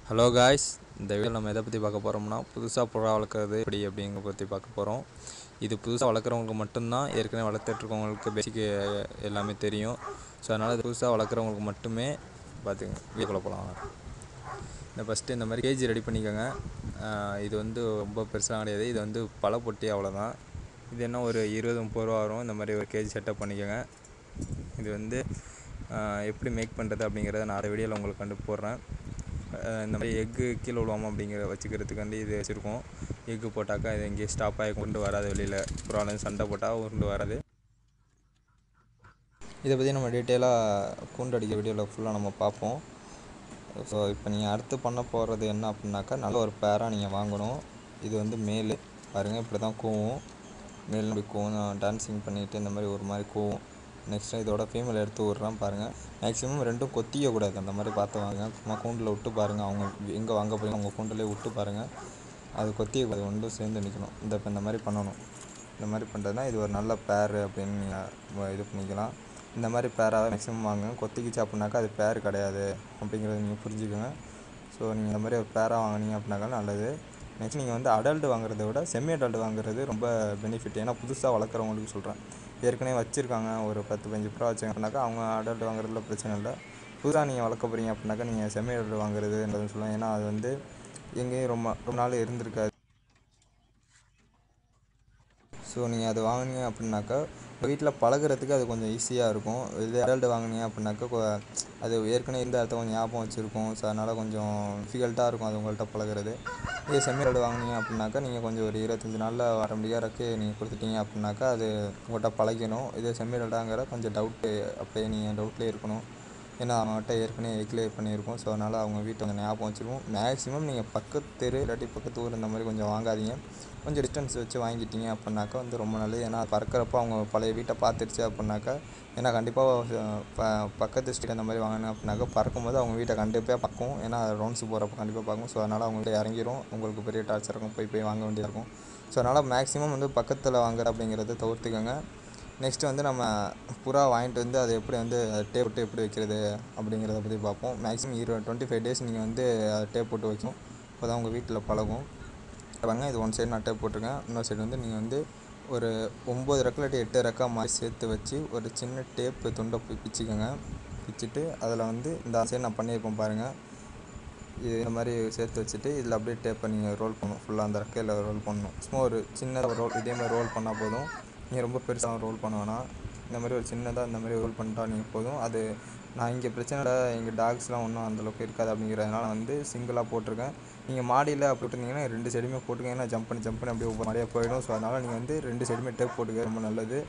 hello guys இந்த video நம்ம எதை பற்றி பார்க்க போகிறோம்னா புதுசாக புறா வளர்க்குறது எப்படி அப்படிங்கிற பற்றி பார்க்க போகிறோம் இது புதுசாக வளர்க்குறவங்களுக்கு மட்டும்தான் ஏற்கனவே வளர்த்துட்ருக்கவங்களுக்கு பேசிக் எல்லாமே தெரியும் ஸோ அதனால் இது புதுசாக வளர்க்குறவங்களுக்கு மட்டுமே பார்த்துங்க வீடியோக்குள்ளே போகலாம் இந்த ஃபஸ்ட்டு இந்த மாதிரி கேஜி ரெடி பண்ணிக்கோங்க ஆஹ் இது வந்து ரொம்ப பெருசாக கிடையாது இது வந்து பல பொட்டி அவ்வளோதான் இது என்ன ஒரு இருபது முப்பது ரூபா வரும் இந்த மாதிரி ஒரு கேஜி செட்டப் பண்ணிக்கோங்க இது வந்து ஆஹ் எப்படி மேக் பண்ணுறது அப்படிங்கிறத நான் அடுத்த வீடியோவில் உங்களுக்கு கண்டு போடுறேன் ஆஹ் இந்த மாதிரி எக்கு கீழே விழுவாமல் அப்படிங்கிற வச்சுக்கிறதுக்காண்டி இது வச்சுருக்கோம் எக்கு போட்டாக்கா இது எங்கேயும் ஸ்டாப் ஆகி கொண்டு வராது வெளியில் புறாலும் சண்டை போட்டால் உருண்டு வராது இதை பற்றி நம்ம டீட்டெயிலாக கூண்டு அடிக்கிற வீடியோவில் ஃபுல்லாக நம்ம பார்ப்போம் ஸோ இப்போ நீங்கள் அடுத்து பண்ண போகிறது என்ன அப்படின்னாக்கா நல்ல ஒரு பேராக நீங்கள் வாங்கணும் இது வந்து மேலு பாருங்கள் இப்படி தான் கூவும் மேல் இப்படி கூவும் டான்ஸிங் பண்ணிட்டு இந்த மாதிரி ஒரு மாதிரி கூவும் நெக்ஸ்ட்டு இதோட ஃபீமேல் எடுத்து விட்றேன் பாருங்கள் மேக்ஸிமம் ரெண்டும் கொத்திக்க கூடாது அந்த மாதிரி பார்த்து வாங்க சும்மா கூண்டில் விட்டு பாருங்கள் அவங்க எங்கே வாங்க போய் அவங்க கூண்டுலேயே விட்டு பாருங்கள் அது கொத்திக்க கூடாது ஒன்றும் சேர்ந்து நிற்கணும் இந்த இப்போ இந்த மாதிரி பண்ணணும் இந்த மாதிரி பண்ணுறதுனா இது ஒரு நல்ல பேர் அப்படின்னு நீங்கள் இது பண்ணிக்கலாம் இந்த மாதிரி பேராக மேக்ஸிமம் வாங்க கொத்திக்கிச்சு அப்படின்னாக்கா அது பேர் கிடையாது அப்படிங்கிறத நீங்கள் புரிஞ்சுக்கோங்க ஸோ நீங்கள் இந்த மாதிரி ஒரு பேராக வாங்கினீங்க அப்படின்னாக்கா நல்லது நெக்ஸ்ட் நீங்கள் வந்து அடல்ட் வாங்குறத விட செமி அடல்ட் வாங்குறது ரொம்ப பெனிஃபிட் ஏன்னா புதுசாக வளர்க்குறவங்களுக்கு சொல்கிறேன் ஏற்கனவே வச்சுருக்காங்க ஒரு பத்து பதினஞ்சு புறா வச்சாங்கன்னாக்கா அவங்க அடல்ட் வாங்குறதுல பிரச்சனை இல்லை புதுசாக நீங்கள் வளர்க்க போகிறீங்க அப்படின்னாக்கா நீங்கள் செமி அடல்ட் வாங்குறதுன்றது சொல்லலாம் ஏன்னா அது வந்து எங்கேயும் ரொம்ப ரொம்ப நாள் இருந்திருக்காது ஸோ நீங்கள் அது வாங்குனீங்க அப்படின்னாக்கா உங்கள் வீட்டில் பழகுறதுக்கு அது கொஞ்சம் ஈஸியாக இருக்கும் இதே அடல்ட் வாங்குனீங்க அப்படின்னாக்கா கொ- அது ஏற்கனவே இருந்த இடத்த கொஞ்சம் ஞாபகம் வச்சுருக்கும் ஸோ அதனால் கொஞ்சம் டிஃபிகல்ட்டாக இருக்கும் அது உங்கள்கிட்ட பழகுறது இதே செம்மி அடல்ட் வாங்குனீங்க அப்படின்னாக்கா நீங்கள் கொஞ்சம் ஒரு இருபத்தஞ்சி நாளில் ஆரம்பிக்கிறக்கு நீங்கள் கொடுத்துட்டீங்க அப்படின்னாக்கா அது உங்கள்கிட்ட பழகிடும் இதே செம்மி அடல்ட்டாங்கிற கொஞ்சம் டவுட்டு அப்படியே நீங்கள் டவுட்லேயே இருக்கணும் ஏன்னா அவங்ககிட்ட ஏற்கனவே எக்லே பண்ணியிருக்கோம் ஸோ அதனால் அவங்க வீட்டை கொஞ்சம் ஞாபகம் வச்சுருக்கோம் மேக்ஸிமம் நீங்கள் பக்கத்து தெரு இல்லாட்டி பக்கத்து ஊர் இந்த மாதிரி கொஞ்சம் வாங்காதீங்க கொஞ்சம் டிஸ்டன்ஸ் வச்சு வாங்கிட்டீங்க அப்படின்னாக்கா வந்து ரொம்ப நல்லது ஏன்னா பறக்கிறப்ப அவங்க பழைய வீட்டை பார்த்துருச்சு அப்படின்னாக்கா ஏன்னா கண்டிப்பாக ப பக்கத்து ஸ்ட்ரீட் அந்த மாதிரி வாங்கினேன் அப்படின்னாக்கா பறக்கும்போது அவங்க வீட்டை கண்டிப்பாக பார்க்கும் ஏன்னா ரவுண்ட்ஸ் போகிறப்ப கண்டிப்பாக பார்க்கும் ஸோ அதனால் அவங்க வீட்டை இறங்கிரும் உங்களுக்கு பெரிய டார்ச்சர் இருக்கும் போய் போய் வாங்க வேண்டியதாக இருக்கும் ஸோ அதனால் மேக்ஸிமம் வந்து பக்கத்தில் வாங்குற அப்படிங்கிறத தவிர்த்துக்கோங்க நெக்ஸ்ட் வந்து நம்ம புறா வாங்கிட்டு வந்து அதை எப்படி வந்து டேப் போட்டு எப்படி வைக்கிறது அப்படிங்கிறத பற்றி பார்ப்போம் மேக்ஸிமம் இருபது டுவெண்ட்டி ஃபைவ் டேஸ் நீங்கள் வந்து டேப் போட்டு வைக்கும் அப்போ தான் உங்கள் வீட்டில் பழகும் பாருங்க இது ஒன் சைடு நான் டேப் போட்டிருக்கேன் இன்னொரு சைடு வந்து நீங்கள் வந்து ஒரு ஒம்பது ரெக்கை இல்லாட்டி எட்டு ரெக்கா மாதிரி சேர்த்து வச்சு ஒரு சின்ன டேப்பு துண்டை போய் பிச்சுக்கோங்க பிச்சுட்டு அதில் வந்து இந்த சைடு நான் பண்ணியிருப்பேன் பாருங்கள் இது இந்த மாதிரி சேர்த்து வச்சுட்டு இதில் அப்படியே டேப்பை நீங்கள் ரோல் பண்ணணும் ஃபுல்லாக அந்த ரெக்கையில் ரோல் பண்ணணும் சும்மா ஒரு சின்னதாக ரோல் இதே மாதிரி ரோல் பண்ணால் போதும் நீங்கள் ரொம்ப பெருசாக ரோல் பண்ண வேணாம் இந்த மாதிரி ஒரு சின்னதாக இந்த மாதிரி ரோல் பண்ணிட்டா நீங்கள் போதும் அது நான் இங்கே பிரச்சனை இல்லை எங்கள் டாக்ஸ்லாம் ஒன்றும் அந்தளவுக்கு இருக்காது அப்படிங்கிறதுனால வந்து சிங்கிளாக போட்டிருக்கேன் நீங்கள் மாடியில் அப்படி விட்டுருந்தீங்கன்னா ரெண்டு சைடுமே போட்டுக்கங்க ஏன்னா ஜம்ப் பண்ணி ஜம்ப் பண்ணி அப்படியே ஒவ்வொரு மாடியாக போயிடும் ஸோ அதனால் நீங்கள் வந்து ரெண்டு சைடுமே டேப் போட்டுக்க ரொம்ப நல்லது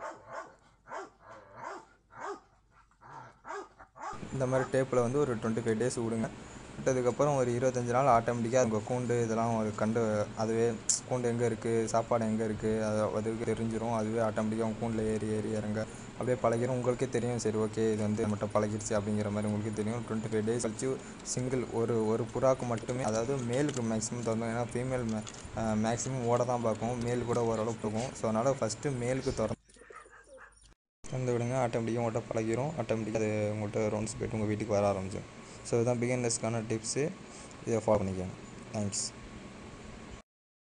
இந்த மாதிரி டேப்பில் வந்து ஒரு டுவெண்ட்டி ஃபைவ் டேஸ் விடுங்க விட்டதுக்கப்புறம் ஒரு இருபத்தஞ்சி நாள் ஆட்டோமேட்டிக்காக உங்கள் கூண்டு இதெல்லாம் ஒரு கண்டு அதுவே கூண்டு எங்கே இருக்குது சாப்பாடு எங்கே இருக்குது அது அதுக்கு தெரிஞ்சிரும் அதுவே ஆட்டோமேட்டிக்காக உங்கள் கூண்டில் ஏறி ஏறி இறங்க அப்படியே பழகிரும் உங்களுக்கே தெரியும் சரி ஓகே இது வந்து மட்டும் பழகிடுச்சு அப்படிங்கிற மாதிரி உங்களுக்கே தெரியும் டுவெண்ட்டி ஃபைவ் டேஸ் கழிச்சு சிங்கிள் ஒரு ஒரு புறாக்கு மட்டுமே அதாவது மேலுக்கு மேக்ஸிமம் திறந்தோம் ஏன்னா ஃபீமேல் மேக்ஸிமம் ஓட தான் பார்க்கும் மேல் கூட ஓரளவு போகும் ஸோ அதனால் ஃபஸ்ட்டு மேலுக்கு திறந்து திறந்து விடுங்க ஆட்டோமேட்டிக்காக உங்கள்கிட்ட பழகிரும் ஆட்டோமேட்டிக்காக அது உங்கள்கிட்ட ரவுண்ட்ஸ் போயிட்டு உங்கள் வீட்டுக்கு வர ஆரம்பிச்சிடும் ஸோ இதுதான் பிகினர்ஸ்க்கான டிப்ஸு இதை ஃபாலோ பண்ணிக்கோங்க தேங்க்ஸ்